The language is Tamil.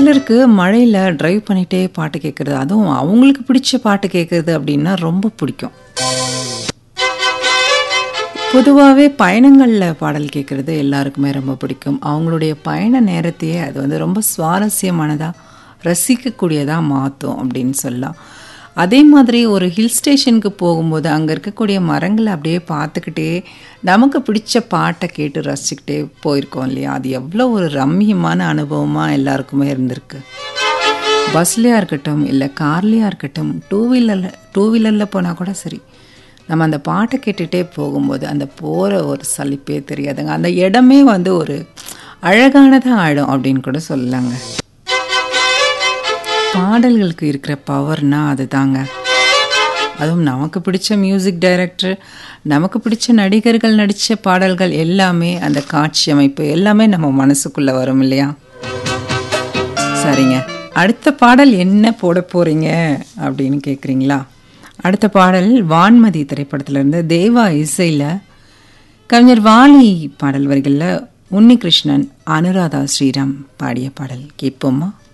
சிலருக்கு மழையில் டிரைவ் பண்ணிகிட்டே பாட்டு கேட்குறது அதுவும் அவங்களுக்கு பிடிச்ச பாட்டு கேட்குறது அப்படின்னா ரொம்ப பிடிக்கும் பொதுவாகவே பயணங்களில் பாடல் கேட்குறது எல்லாருக்குமே ரொம்ப பிடிக்கும் அவங்களுடைய பயண நேரத்தையே அது வந்து ரொம்ப சுவாரஸ்யமானதாக ரசிக்கக்கூடியதாக மாற்றும் அப்படின்னு சொல்லலாம் அதே மாதிரி ஒரு ஹில் ஸ்டேஷனுக்கு போகும்போது அங்கே இருக்கக்கூடிய மரங்களை அப்படியே பார்த்துக்கிட்டே நமக்கு பிடிச்ச பாட்டை கேட்டு ரசிச்சுக்கிட்டே போயிருக்கோம் இல்லையா அது எவ்வளோ ஒரு ரம்மியமான அனுபவமாக எல்லாருக்குமே இருந்திருக்கு பஸ்லையாக இருக்கட்டும் இல்லை கார்லேயா இருக்கட்டும் டூ வீலரில் டூ வீலரில் போனால் கூட சரி நம்ம அந்த பாட்டை கேட்டுகிட்டே போகும்போது அந்த போகிற ஒரு சலிப்பே தெரியாதுங்க அந்த இடமே வந்து ஒரு அழகானதாக ஆயிடும் அப்படின்னு கூட சொல்லலாங்க பாடல்களுக்கு இருக்கிற பவர்னா அது தாங்க அதுவும் நமக்கு பிடிச்ச மியூசிக் டைரக்டர் நமக்கு பிடிச்ச நடிகர்கள் நடித்த பாடல்கள் எல்லாமே அந்த காட்சி அமைப்பு எல்லாமே நம்ம மனசுக்குள்ளே வரும் இல்லையா சரிங்க அடுத்த பாடல் என்ன போட போகிறீங்க அப்படின்னு கேட்குறீங்களா அடுத்த பாடல் வான்மதி திரைப்படத்திலிருந்து தேவா இசையில் கவிஞர் வாலி பாடல் வரிகளில் உன்னிகிருஷ்ணன் அனுராதா ஸ்ரீராம் பாடிய பாடல் கேட்போமா